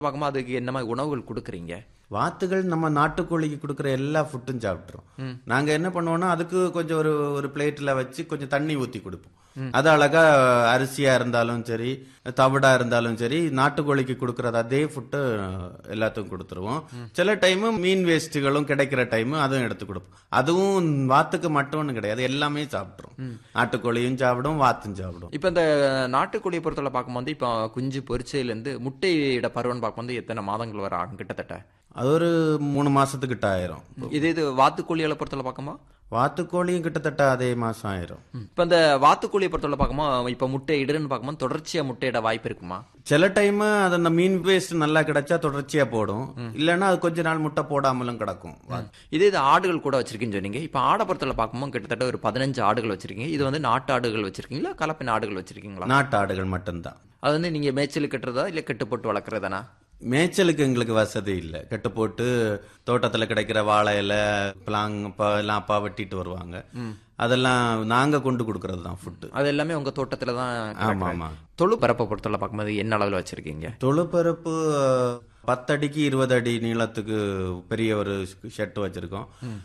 பார்க்கும்போது அதுக்கு என்ன மாதிரி உணவுகள் கொடுக்குறீங்க வாத்துகள் நம்ம நாட்டுக்கோழிக்கு கொடுக்குற எல்லா ஃபுட்டும் சாப்பிட்றோம் நாங்க என்ன பண்ணுவோம்னா அதுக்கு கொஞ்சம் ஒரு ஒரு பிளேட்ல வச்சு கொஞ்சம் தண்ணி ஊத்தி கொடுப்போம் அது அழகா அரிசியா இருந்தாலும் சரி தவிடா இருந்தாலும் சரி நாட்டுக்கோழிக்கு கொடுக்கறது அதே ஃபுட்டு எல்லாத்துக்கும் கொடுத்துருவோம் சில டைம் மீன் வேஸ்ட்டுகளும் கிடைக்கிற டைம் அதுவும் எடுத்து கொடுப்போம் அதுவும் வாத்துக்கு மட்டும்னு கிடையாது எல்லாமே சாப்பிட்றோம் நாட்டுக்கோழியும் சாப்பிடும் வாத்தும் சாப்பிடும் இப்போ இந்த நாட்டுக்கோழியை பொறுத்தவரை பார்க்கும்போது இப்போ குஞ்சு பொரிச்சதுலேருந்து முட்டையிட பருவம்னு பார்க்கும்போது எத்தனை மாதங்கள் வர ஆகும் கிட்டத்தட்ட அது ஒரு மூணு மாசத்துக்கிட்ட ஆயிரும் இதே இது வாத்துக்கோழிகளை பொறுத்தவரை பார்க்கும்போது வாத்துக்கோழியும் கிட்டத்தட்ட அதே மாசம் ஆயிரும் இப்போ இந்த வாத்துக்கோழியை பொறுத்தவரை பார்க்கும்போது இப்போ முட்டை இடுன்னு பார்க்கும்போது தொடர்ச்சியாக முட்டையிட வாய்ப்பு இருக்குமா சில டைம் அது அந்த மீன் வேஸ்ட் நல்லா கிடைச்சா தொடர்ச்சியா போடும் இல்லைன்னா அது கொஞ்ச நாள் முட்டை போடாமலும் கிடக்கும் இதே இது ஆடுகள் கூட வச்சிருக்கீங்கன்னு சொன்னீங்க இப்போ ஆடை பொறுத்தவரை பார்க்கும்போது கிட்டத்தட்ட ஒரு பதினஞ்சு ஆடுகள் வச்சிருக்கீங்க இது வந்து நாட்டு ஆடுகள் வச்சிருக்கீங்களா கலப்பின ஆடுகள் வச்சிருக்கீங்களா நாட்டு ஆடுகள் மட்டும்தான் அது வந்து நீங்கள் மேய்ச்சல் கட்டுறதா இல்லை கெட்டு போட்டு வளர்க்குறதானா மேய்ச்சலுக்கு எங்களுக்கு வசதி இல்லை கட்டு போட்டு தோட்டத்துல கிடைக்கிற வாழை இலை பிளாங் ப- எல்லாம் அப்பா வெட்டிட்டு வருவாங்க அதெல்லாம் நாங்க கொண்டு கொடுக்கறது தான் ஃபுட்டு அது எல்லாமே உங்கள் தோட்டத்தில் தான் ஆமா ஆமா தொழு பரப்பை பொறுத்தவரை பார்க்கும்போது என்ன அளவில் வச்சிருக்கீங்க தொழுப்பரப்பு பத்தடிக்கு இருபது அடி நீளத்துக்கு பெரிய ஒரு ஷெட் வச்சிருக்கோம்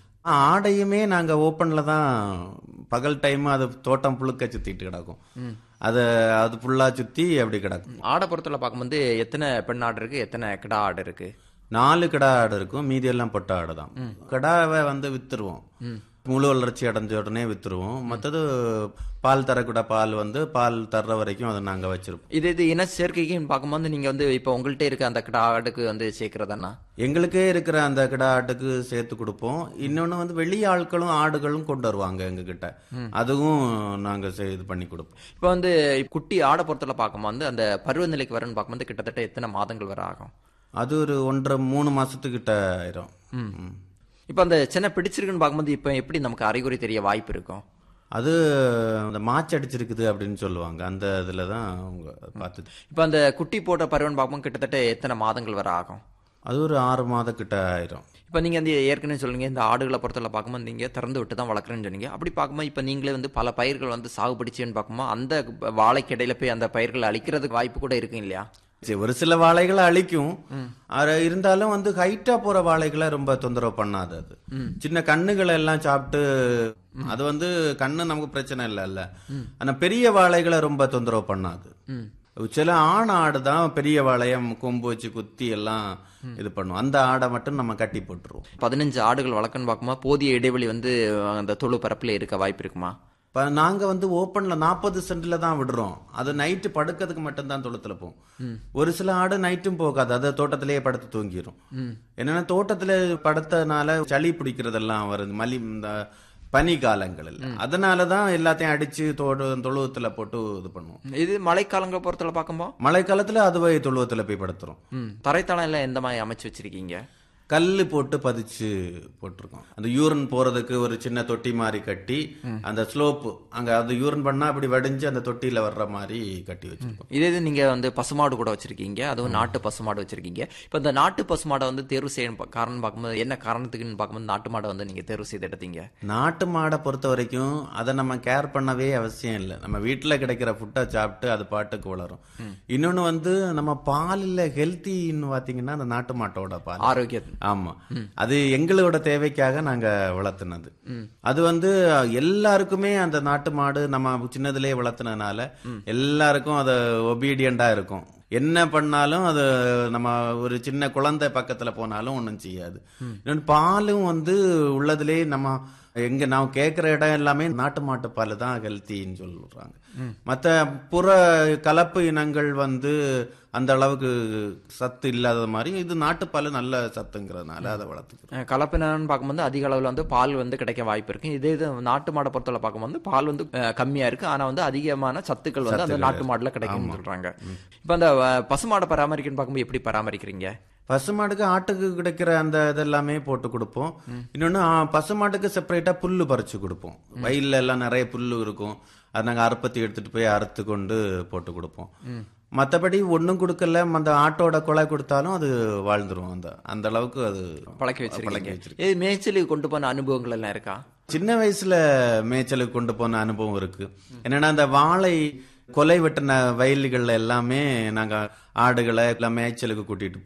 ஆடையுமே நாங்க ஓப்பன்ல தான் பகல் டைம் அது தோட்டம் புழுக்க சுத்திட்டு கிடக்கும் அத அது ஃபுல்லா சுத்தி அப்படி கிடக்கும் ஆடை பொறுத்தவரை பார்க்கும்போது எத்தனை பெண் ஆடு இருக்கு எத்தனை கிடா ஆடு இருக்கு நாலு கிடா ஆடு இருக்கும் மீதி எல்லாம் பொட்டை ஆடு தான் கிடாவை வந்து வித்துருவோம் முழு வளர்ச்சி அடைஞ்ச உடனே வித்துருவோம் மற்றது பால் தரக்கூட பால் வந்து பால் தர்ற வரைக்கும் அதை நாங்க வச்சிருப்போம் இது இது இன சேர்க்கைக்குன்னு பார்க்கும்போது நீங்க வந்து இப்போ உங்கள்கிட்ட இருக்க அந்த கிடா ஆடுக்கு வந்து சேர்க்கறதானா எங்களுக்கே இருக்கிற அந்த கிடா ஆட்டுக்கு சேர்த்து கொடுப்போம் இன்னொன்னு வந்து வெளி ஆட்களும் ஆடுகளும் கொண்டு வருவாங்க எங்க கிட்ட அதுவும் நாங்க செ- இது பண்ணி கொடுப்போம் இப்போ வந்து குட்டி ஆடை பொறுத்தவரை பார்க்கும்போது அந்த பருவநிலைக்கு வரன்னு பார்க்கும்போது கிட்டத்தட்ட எத்தனை மாதங்கள் வர ஆகும் அது ஒரு ஒன்றரை மூணு மாசத்துக்கிட்ட ஆயிரும் ம். இப்போ அந்த சின்ன பிடிச்சிருக்குன்னு பார்க்கும்போது இப்போ எப்படி நமக்கு அறிகுறி தெரிய வாய்ப்பு இருக்கும் அது அந்த மாச்சு அடிச்சிருக்குது அப்படின்னு சொல்லுவாங்க அந்த இதுல தான் அவங்க பார்த்து இப்போ அந்த குட்டி போட்ட பருவன் பார்க்கும்போது கிட்டத்தட்ட எத்தனை மாதங்கள் வர ஆகும் அது ஒரு ஆறு மாதம் கிட்ட ஆயிரும் இப்போ நீங்கள் வந்து ஏற்கனவே சொல்லுங்க இந்த ஆடுகளை பொறுத்தவரை பார்க்கும்போது நீங்கள் திறந்து விட்டு தான் வளர்க்குறேன்னு சொன்னீங்க அப்படி பார்க்கும்போது இப்போ நீங்களே வந்து பல பயிர்கள் வந்து சாகுபடிச்சுன்னு பார்க்கும்போது அந்த வாழைக்கிடையில போய் அந்த பயிர்களை அழிக்கிறதுக்கு வாய்ப்பு கூட இருக்கும் இல்லையா சரி, ஒரு சில வாழைகளை அழிக்கும் அது இருந்தாலும் வந்து ஹைட்டா போற வாழைகளை ரொம்ப தொந்தரவு பண்ணாது அது சின்ன கண்ணுகளை எல்லாம் சாப்பிட்டு அது வந்து கண்ணு நமக்கு பிரச்சனை இல்லைல்ல ஆனா பெரிய வாழைகளை ரொம்ப தொந்தரவு பண்ணாது சில ஆண் ஆடு தான் பெரிய வாழைய கொம்பு வச்சு குத்தி எல்லாம் இது பண்ணும் அந்த ஆடை மட்டும் நம்ம கட்டி போட்டுருவோம் பதினஞ்சு ஆடுகள் வளர்க்கன்னு பார்க்கும்போது போதிய இடைவெளி வந்து அந்த தொழு பரப்பில் இருக்க வாய்ப்பு இருக்குமா இப்ப நாங்க வந்து ஓப்பன்ல நாற்பது சென்ட்ல தான் விடுறோம் அது நைட்டு படுக்கிறதுக்கு மட்டும்தான் தொழுத்துல போகும் ஒரு சில ஆடு நைட்டும் போகாது அது தோட்டத்திலேயே படுத்து தூங்கிரும் என்னன்னா தோட்டத்துல படுத்தனால சளி பிடிக்கிறதெல்லாம் வருது மலி இந்த பனி காலங்களில் அதனாலதான் எல்லாத்தையும் அடிச்சு தோடு தொழுவத்துல போட்டு இது பண்ணுவோம் இது மழைக்காலங்களை பொறுத்தவரை பார்க்கும்போது மழைக்காலத்துல அதுவே தொழுவத்துல போய் படுத்துரும் ம் தரைத்தளம் எல்லாம் எந்த மாதிரி அமைச்சு வச்சிருக்கீங்க கல்லு போட்டு பதிச்சு போட்டிருக்கோம் அந்த யூரின் போறதுக்கு ஒரு சின்ன தொட்டி மாதிரி கட்டி அந்த ஸ்லோப்பு அங்க அது யூரின் பண்ணா அப்படி வடிஞ்சு அந்த தொட்டியில வர்ற மாதிரி கட்டி வச்சிருக்கோம் இதே இது நீங்க வந்து பசுமாடு கூட வச்சிருக்கீங்க அதுவும் நாட்டு பசுமாடு வச்சிருக்கீங்க இப்போ இந்த நாட்டு பசுமாடை வந்து தேர்வு செய்யணும் பா- காரணம் பார்க்கும்போது என்ன காரணத்துக்குன்னு பார்க்கும்போது நாட்டு மாடை வந்து நீங்க தேர்வு செய்து எடுத்தீங்க நாட்டு மாடை பொறுத்த வரைக்கும் அதை நம்ம கேர் பண்ணவே அவசியம் இல்லை நம்ம வீட்டுல கிடைக்கிற ஃபுட்டை சாப்பிட்டு அது பாட்டுக்கு வளரும் இன்னொன்னு வந்து நம்ம பாலில் ஹெல்த்தின்னு பாத்தீங்கன்னா அந்த நாட்டு மாட்டோட பால் ஆரோக்கியம் ஆமா அது எங்களோட தேவைக்காக நாங்க வளர்த்துனது அது வந்து எல்லாருக்குமே அந்த நாட்டு மாடு நம்ம சின்னதுலயே வளர்த்துனதுனால எல்லாருக்கும் அது ஒபீடியண்டா இருக்கும் என்ன பண்ணாலும் அது நம்ம ஒரு சின்ன குழந்தை பக்கத்துல போனாலும் ஒண்ணும் செய்யாது இன்னொன்னு பாலும் வந்து உள்ளதுலயே நம்ம எங்க நான் கேட்கிற இடம் எல்லாமே நாட்டு மாட்டு பால் தான் ஹெல்த்தின்னு சொல்றாங்க மத்த புற கலப்பு இனங்கள் வந்து அந்த அளவுக்கு சத்து இல்லாத மாதிரி இது நாட்டுப்பால் நல்ல சத்துங்கிறதுனால அதை வளர்த்துக்கிறோம் அஹ் கலப்பினன்னு பார்க்கும்போது அதிக அளவில் வந்து பால் வந்து கிடைக்க வாய்ப்பு இருக்கு இதே இது நாட்டு மாடை பொறுத்தவரை பார்க்கும்போது பால் வந்து அஹ், கம்மியா இருக்கு ஆனா வந்து அதிகமான சத்துக்கள் வந்து அந்த நாட்டு மாடுல கிடைக்கும்னு சொல்றாங்க இப்போ அந்த அஹ், பசுமாடை பராமரிக்கன்னு பார்க்கும்போது எப்படி பராமரிக்கிறீங்க பசுமாடுக்கு ஆட்டுக்கு கிடைக்கிற அந்த இதெல்லாமே போட்டு கொடுப்போம் இன்னொன்னு ஆ, பசுமாட்டுக்கு செப்பரேட்டா புல்லு பறிச்சு கொடுப்போம் வயல்ல எல்லாம் நிறைய புல்லு இருக்கும் அது நாங்க அறுப்பத்தி எடுத்துட்டு போய் அறுத்து கொண்டு போட்டு கொடுப்போம் மத்தபடி ஒண்ணும் கொடுக்கல அந்த ஆட்டோட குலை கொடுத்தாலும் அது வாழ்ந்துரும் அந்த அந்த அளவுக்கு அது பழக்கி வச்சிருக்கீங்க இது மேய்ச்சலுக்கு கொண்டு போன அனுபவங்கள் எல்லாம் இருக்கா சின்ன வயசுல மேய்ச்சலுக்கு கொண்டு போன அனுபவம் இருக்கு என்னன்னா அந்த வாழை கொலை வெட்டின வயல்கள்ல எல்லாமே நாங்க ஆடுகளை எல்லாம் மேய்ச்சலுக்கு கூட்டிட்டு